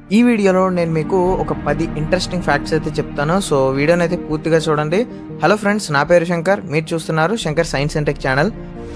ఈ వీడియోలో నేను మీకు ఒక పది ఇంట్రెస్టింగ్ ఫ్యాక్ట్స్ అయితే చెప్తాను సో వీడియోని అయితే పూర్తిగా చూడండి హలో ఫ్రెండ్స్ నా పేరు శంకర్ మీరు చూస్తున్నారు Shankar science and tech channel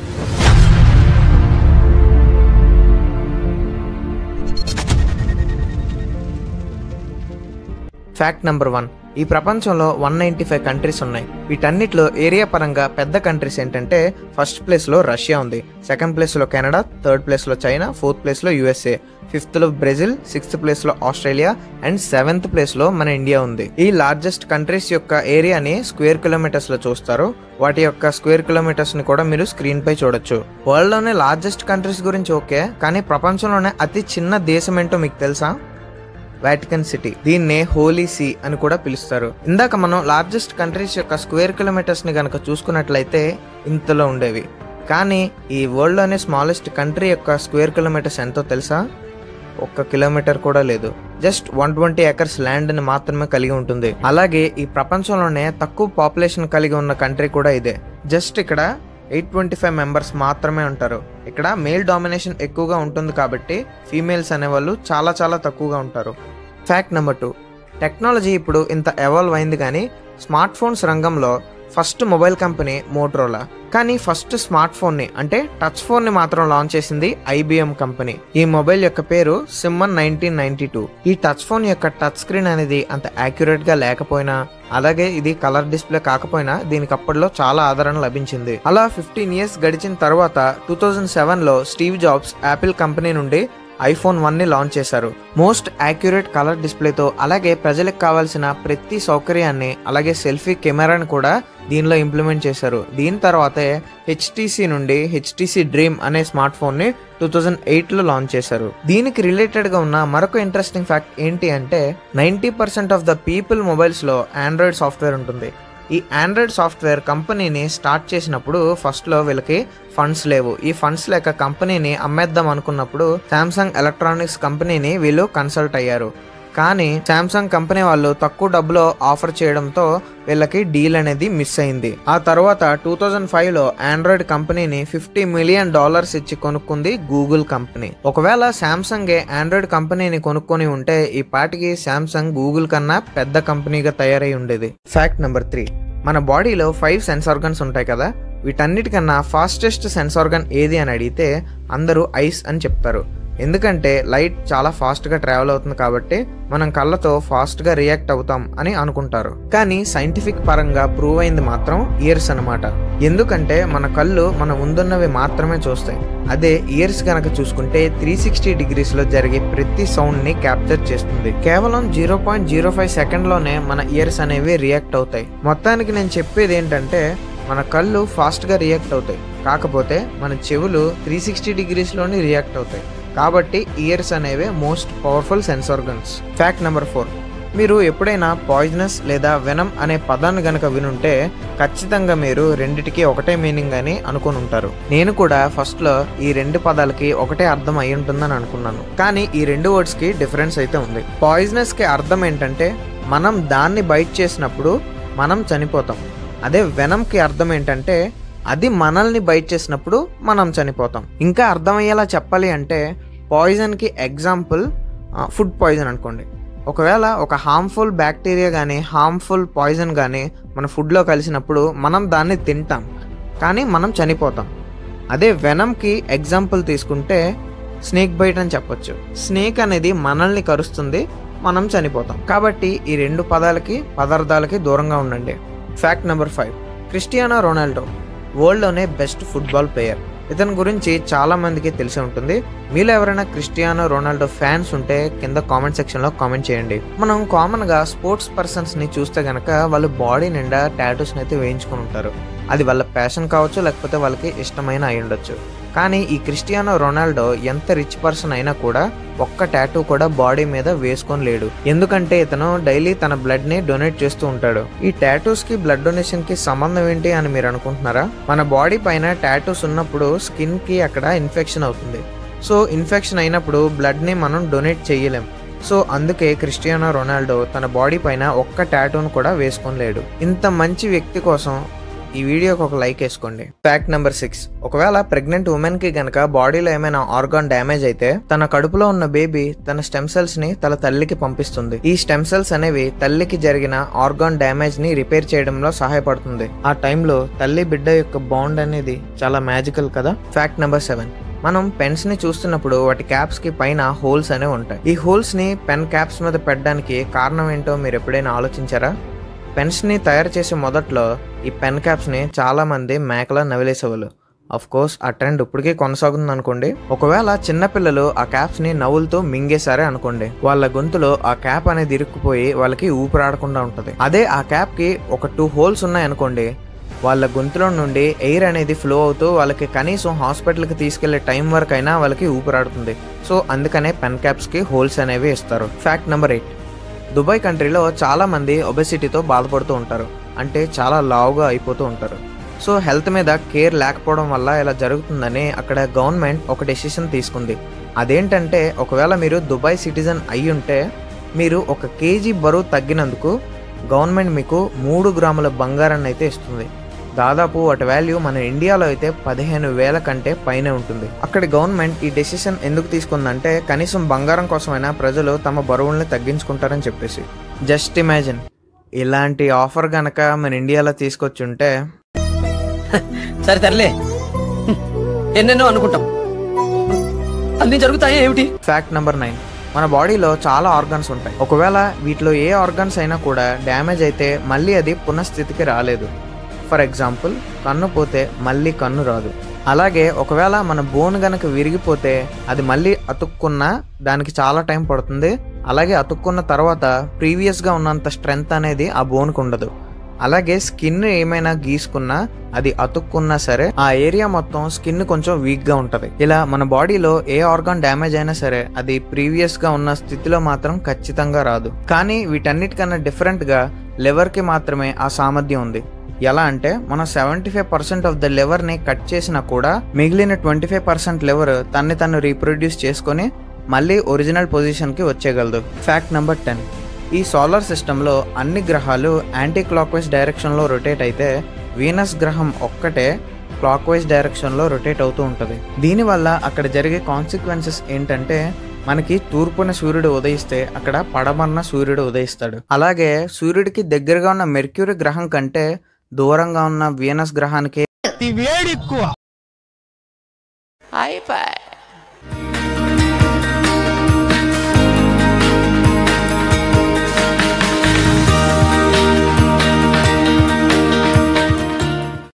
fact number one ఈ ప్రపంచంలో వన్ నైంటీ ఫైవ్ కంట్రీస్ ఉన్నాయి వీటన్నిటిలో ఏరియా పరంగా పెద్ద కంట్రీస్ ఏంటంటే ఫస్ట్ ప్లేస్లో రష్యా ఉంది సెకండ్ ప్లేస్లో కెనడా థర్డ్ ప్లేస్లో చైనా ఫోర్త్ ప్లేస్లో యుఎస్ఏ ఫిఫ్త్లో బ్రెజిల్ సిక్స్త్ ప్లేస్లో ఆస్ట్రేలియా అండ్ సెవెంత్ ప్లేస్లో మన ఇండియా ఉంది ఈ లార్జెస్ట్ కంట్రీస్ యొక్క ఏరియాని స్క్వేర్ కిలోమీటర్స్లో చూస్తారు వాటి యొక్క స్క్వేర్ కిలోమీటర్స్ని కూడా మీరు స్క్రీన్ పై చూడొచ్చు వరల్డ్లోనే లార్జెస్ట్ కంట్రీస్ గురించి ఓకే కానీ ప్రపంచంలోనే అతి చిన్న దేశం ఏంటో మీకు తెలుసా వాటికన్ సిటీ దీన్నే హోలీ సీ అని కూడా పిలుస్తారు ఇందాక మనం లార్జెస్ట్ కంట్రీస్ యొక్క స్క్వేర్ కిలోమీటర్స్ ని గనక చూసుకున్నట్లయితే ఇంతలో ఉండేవి కానీ ఈ వరల్డ్ లోనే స్మాలెస్ట్ కంట్రీ యొక్క స్క్వేర్ కిలోమీటర్స్ ఎంతో తెలుసా ఒక్క కిలోమీటర్ కూడా లేదు just one twenty acres land ని మాత్రమే కలిగి ఉంటుంది అలాగే ఈ ప్రపంచంలోనే తక్కువ పాపులేషన్ కలిగి ఉన్న కంట్రీ కూడా ఇదే జస్ట్ ఇక్కడ ఎయిట్ ట్వంటీ ఫైవ్ మెంబర్స్ మాత్రమే ఉంటారు ఇక్కడ మేల్ డామినేషన్ ఎక్కువగా ఉంటుంది కాబట్టి ఫీమేల్స్ అనేవాళ్ళు చాలా చాలా తక్కువగా ఉంటారు ఫ్యాక్ట్ నెంబర్ టూ టెక్నాలజీ ఇప్పుడు ఇంత ఎవాల్వ్ అయింది కానీ స్మార్ట్ ఫోన్స్ రంగంలో ఫస్ట్ మొబైల్ కంపెనీ మోట్రోలా కానీ ఫస్ట్ స్మార్ట్ ఫోన్ ని అంటే టచ్ ఫోన్ ని మాత్రం లాంచ్ చేసింది ఐబిఎం కంపెనీ ఈ మొబైల్ యొక్క పేరు సిమ్మన్ నైన్టీన్ నైన్టీ టూ ఈ టచ్ ఫోన్ యొక్క టచ్ స్క్రీన్ అనేది అంత యాక్యురేట్ గా లేకపోయినా అలాగే ఇది కలర్ డిస్ప్లే కాకపోయినా దీనికి అప్పట్లో చాలా ఆదరణ లభించింది అలా ఫిఫ్టీన్ ఇయర్స్ గడిచిన తర్వాత టూ థౌజండ్ సెవెన్ లో స్టీవ్ జాబ్స్ యాపిల్ కంపెనీ నుండి ఐఫోన్ వన్ ని లాంచ్ చేశారు మోస్ట్ యాక్యురేట్ కలర్ డిస్ప్లేతో అలాగే ప్రజలకు కావాల్సిన ప్రతి సౌకర్యాన్ని అలాగే సెల్ఫీ కెమెరాని కూడా దీనిలో ఇంప్లిమెంట్ చేశారు దీని తర్వాతే హెచ్టీసీ నుండి హెచ్టీసీ డ్రీమ్ అనే స్మార్ట్ ఫోన్ ని టూ థౌజండ్ ఎయిట్ లో లాంచ్ చేశారు దీనికి రిలేటెడ్ గా ఉన్న మరొక ఇంట్రెస్టింగ్ ఫ్యాక్ట్ ఏంటి అంటే ninety percent of the people mobiles లో ఆండ్రాయిడ్ సాఫ్ట్వేర్ ఉంటుంది ఈ ఆండ్రాయిడ్ సాఫ్ట్వేర్ కంపెనీని స్టార్ట్ చేసినప్పుడు ఫస్ట్లో వీళ్ళకి ఫండ్స్ లేవు ఈ ఫండ్స్ లేక కంపెనీని అమ్మేద్దాం అనుకున్నప్పుడు శాంసంగ్ ఎలక్ట్రానిక్స్ కంపెనీని వీళ్ళు కన్సల్ట్ అయ్యారు కానీ శాంసంగ్ కంపెనీ వాళ్ళు తక్కువ డబ్బులో ఆఫర్ చేయడంతో వీళ్ళకి డీల్ అనేది మిస్ అయింది ఆ తర్వాత టూ థౌజండ్ ఫైవ్ లో ఆండ్రాయిడ్ కంపెనీని ఫిఫ్టీ మిలియన్ డాలర్స్ ఇచ్చి కొనుక్కుంది గూగుల్ కంపెనీ ఒకవేళ శాంసంగ్ ఆండ్రాయిడ్ కంపెనీని కొనుక్కొని ఉంటే ఈ పాటికి శాంసంగ్ గూగుల్ కన్నా పెద్ద కంపెనీగా తయారై ఉండేది ఫ్యాక్ట్ నెంబర్ త్రీ మన బాడీలో ఫైవ్ సెన్స్ ఆర్గన్స్ ఉంటాయి కదా వీటన్నిటికన్నా ఫాస్టెస్ట్ సెన్స్ ఆర్గన్ ఏది అని అడిగితే అందరూ ఐస్ అని చెప్తారు ఎందుకంటే లైట్ చాలా ఫాస్ట్గా ట్రావెల్ అవుతుంది కాబట్టి మనం కళ్ళతో ఫాస్ట్గా రియాక్ట్ అవుతాం అని అనుకుంటారు కానీ సైంటిఫిక్ పరంగా ప్రూవ్ అయింది మాత్రం ఇయర్స్ అనమాట ఎందుకంటే మన కళ్ళు మన ముందున్నవి మాత్రమే చూస్తాయి అదే ఇయర్స్ కనుక చూసుకుంటే త్రీ సిక్స్టీ డిగ్రీస్లో జరిగే ప్రతి సౌండ్ని క్యాప్చర్ చేస్తుంది కేవలం జీరో పాయింట్ జీరో ఫైవ్ సెకండ్లోనే మన ఇయర్స్ అనేవి రియాక్ట్ అవుతాయి మొత్తానికి నేను చెప్పేది ఏంటంటే మన కళ్ళు ఫాస్ట్గా రియాక్ట్ అవుతాయి కాకపోతే మన చెవులు త్రీ సిక్స్టీ డిగ్రీస్లోని రియాక్ట్ అవుతాయి కాబట్టి ఇయర్స్ అనేవే most powerful sense organs fact number four మీరు ఎప్పుడైనా పాయిజనస్ లేదా వెనం అనే పదాన్ని గనక వినుంటే ఖచ్చితంగా మీరు రెండిటికి ఒకటే మీనింగ్ అని అనుకుని ఉంటారు నేను కూడా ఫస్ట్లో ఈ రెండు పదాలకి ఒకటే అర్థం అయి ఉంటుందని అనుకున్నాను కానీ ఈ రెండు వర్డ్స్కి డిఫరెన్స్ అయితే ఉంది పాయిజనస్కి అర్థం ఏంటంటే మనం దాన్ని బైట్ చేసినప్పుడు మనం చనిపోతాం అదే వెనంకి అర్థం ఏంటంటే అది మనల్ని బైట్ చేసినప్పుడు మనం చనిపోతాం ఇంకా అర్థమయ్యేలా చెప్పాలి అంటే పాయిజన్కి ఎగ్జాంపుల్ ఫుడ్ పాయిజన్ అనుకోండి ఒకవేళ ఒక హార్మ్ఫుల్ బ్యాక్టీరియా కానీ హార్మ్ఫుల్ పాయిజన్ కానీ మన ఫుడ్లో కలిసినప్పుడు మనం దాన్ని తింటాం కానీ మనం చనిపోతాం అదే వెనంకి ఎగ్జాంపుల్ తీసుకుంటే స్నేక్ బైట్ అని చెప్పొచ్చు స్నేక్ అనేది మనల్ని కరుస్తుంది మనం చనిపోతాం కాబట్టి ఈ రెండు పదాలకి పదార్థాలకి దూరంగా ఉండండి fact number five Cristiano Ronaldo వరల్డ్లోనే బెస్ట్ ఫుట్బాల్ ప్లేయర్ ఇతని గురించి చాలా మందికి తెలిసి ఉంటుంది మీలో ఎవరైనా క్రిస్టియానో రొనాల్డో ఫ్యాన్స్ ఉంటే కింద కామెంట్ సెక్షన్లో కామెంట్ చేయండి మనం కామన్గా స్పోర్ట్స్ పర్సన్స్ని చూస్తే గనక వాళ్ళు బాడీ నిండా టాటూస్ని అయితే వేయించుకుని ఉంటారు అది వాళ్ళ ప్యాషన్ కావచ్చు లేకపోతే వాళ్ళకి ఇష్టమైన అయి ఉండొచ్చు కానీ ఈ క్రిస్టియానో రొనాల్డో ఎంత రిచ్ పర్సన్ అయినా కూడా ఒక్క టాటూ కూడా బాడీ మీద వేసుకొని లేడు ఎందుకంటే ఇతను డైలీ తన బ్లడ్ ని డొనేట్ చేస్తూ ఉంటాడు ఈ టాటూస్ కి బ్లడ్ డొనేషన్ కి సంబంధం ఏంటి అని మీరు అనుకుంటున్నారా మన బాడీ పైన టాటూస్ ఉన్నప్పుడు స్కిన్ కి అక్కడ ఇన్ఫెక్షన్ అవుతుంది సో ఇన్ఫెక్షన్ అయినప్పుడు బ్లడ్ ని మనం డొనేట్ చేయలేం సో అందుకే క్రిస్టియానో రొనాల్డో తన బాడీ పైన ఒక్క టాటూను కూడా వేసుకొని లేడు ఇంత మంచి వ్యక్తి కోసం ఈ వీడియోకి ఒక లైక్ వేసుకోండి ఫ్యాక్ట్ నెంబర్ సిక్స్ ఒకవేళ ప్రెగ్నెంట్ ఉమెన్ కి గనక బాడీలో ఏమైనా ఆర్గాన్ డ్యామేజ్ అయితే తన కడుపులో ఉన్న బేబీ తన స్టెమ్ సెల్స్ ని తన తల్లికి పంపిస్తుంది ఈ స్టెమ్ సెల్స్ అనేవి తల్లికి జరిగిన ఆర్గాన్ డ్యామేజ్ ని రిపేర్ చేయడంలో సహాయపడుతుంది ఆ టైంలో తల్లి బిడ్డ యొక్క బాండ్ అనేది చాలా మ్యాజికల్ కదా ఫ్యాక్ట్ నెంబర్ సెవెన్ మనం పెన్స్ ని చూస్తున్నప్పుడు వాటి క్యాప్స్ కి పైన హోల్స్ అనేవి ఉంటాయి ఈ హోల్స్ ని పెన్ క్యాప్స్ మీద పెట్టడానికి కారణం ఏంటో మీరు ఎప్పుడైనా ఆలోచించారా పెన్స్ ని తయారు చేసే మొదట్లో ఈ పెన్ క్యాప్స్ ని చాలా మంది మేకలా నవిలేసేవాళ్ళు అఫ్ కోర్స్ ఆ ట్రెండ్ ఇప్పటికీ కొనసాగుతుంది అనుకోండి ఒకవేళ చిన్నపిల్లలు ఆ క్యాప్స్ ని నవ్వులతో మింగేశారే అనుకోండి వాళ్ళ గొంతులో ఆ క్యాప్ అనేది ఇరుక్కుపోయి వాళ్ళకి ఊపిరాడకుండా ఉంటది అదే ఆ క్యాప్ కి ఒక టూ హోల్స్ ఉన్నాయి అనుకోండి వాళ్ళ గొంతులో నుండి ఎయిర్ అనేది ఫ్లో అవుతూ వాళ్ళకి కనీసం హాస్పిటల్కి తీసుకెళ్లే టైం వరకు అయినా వాళ్ళకి ఊపిరాడుతుంది సో అందుకనే పెన్ క్యాప్స్కి హోల్స్ అనేవి ఇస్తారు ఫ్యాక్ట్ నెంబర్ ఎయిట్ దుబాయ్ కంట్రీలో చాలా మంది ఒబెసిటీతో బాధపడుతూ ఉంటారు అంటే చాలా లావుగా అయిపోతూ ఉంటారు సో హెల్త్ మీద కేర్ లేకపోవడం వల్ల ఇలా జరుగుతుందని అక్కడ గవర్నమెంట్ ఒక డెసిషన్ తీసుకుంది అదేంటంటే ఒకవేళ మీరు దుబాయ్ సిటిజన్ అయి ఉంటే మీరు ఒక కేజీ బరువు తగ్గినందుకు గవర్నమెంట్ మీకు మూడు గ్రాముల బంగారాన్ని అయితే ఇస్తుంది దాదాపు వాటి వాల్యూ మన ఇండియాలో అయితే పదిహేను వేల కంటే పైనే ఉంటుంది అక్కడి గవర్నమెంట్ ఈ డెసిషన్ ఎందుకు తీసుకుందంటే కనీసం బంగారం కోసమైనా ప్రజలు తమ బరువుల్ని తగ్గించుకుంటారని చెప్పేసి జస్ట్ ఇమాజిన్ ఇలాంటి ఆఫర్ గనక మన ఇండియాలో తీసుకొచ్చి ఉంటే సరే తరలే ఎన్నెన్నో అనుకుంటాం అన్ని జరుగుతాయా ఏమిటి ఫ్యాక్ట్ నెంబర్ నైన్ మన బాడీలో చాలా ఆర్గన్స్ ఉంటాయి ఒకవేళ వీటిలో ఏ ఆర్గన్స్ అయినా కూడా డ్యామేజ్ అయితే మళ్ళీ అది పునఃస్థితికి రాలేదు ఫర్ ఎగ్జాంపుల్ కన్ను పోతే మళ్ళీ కన్ను రాదు అలాగే ఒకవేళ మన బోన్ గనక విరిగిపోతే అది మళ్ళీ అతుక్కున్నా దానికి చాలా టైం పడుతుంది అలాగే అతుక్కున్న తర్వాత ప్రీవియస్గా ఉన్నంత స్ట్రెంగ్త్ అనేది ఆ బోన్కి ఉండదు అలాగే స్కిన్ ఏమైనా గీసుకున్నా అది అతుక్కున్నా సరే ఆ ఏరియా మొత్తం స్కిన్ కొంచెం వీక్ గా ఉంటది ఇలా మన బాడీలో ఏ ఆర్గాన్ డ్యామేజ్ అయినా సరే అది ప్రీవియస్ గా ఉన్న స్థితిలో మాత్రం ఖచ్చితంగా రాదు కానీ వీటన్నిటికన్నా డిఫరెంట్ గా లివర్ కి మాత్రమే ఆ సామర్థ్యం ఉంది ఎలా అంటే మనం seventy five percent of the liver ని కట్ చేసినా కూడా మిగిలిన ట్వంటీ ఫైవ్ పర్సెంట్ లివర్ తన్ని తను రీప్రొడ్యూస్ చేసుకొని మళ్ళీ ఒరిజినల్ పొజిషన్ కి వచ్చేయగలదు ఫ్యాక్ట్ నెంబర్ టెన్ ఈ సోలార్ సిస్టంలో అన్ని గ్రహాలు యాంటీ క్లాక్ వైజ్ డైరెక్షన్లో రొటేట్ అయితే వీనస్ గ్రహం ఒక్కటే క్లాక్ వైజ్ డైరెక్షన్లో రొటేట్ అవుతూ ఉంటుంది దీనివల్ల అక్కడ జరిగే కాన్సిక్వెన్సెస్ ఏంటంటే మనకి తూర్పున సూర్యుడు ఉదయిస్తే అక్కడ పడమన్న సూర్యుడు ఉదయిస్తాడు అలాగే సూర్యుడికి దగ్గరగా ఉన్న మెర్క్యూరీ గ్రహం కంటే దూరంగా ఉన్న వీనస్ గ్రహానికి వేడి ఎక్కువ అయిపోయి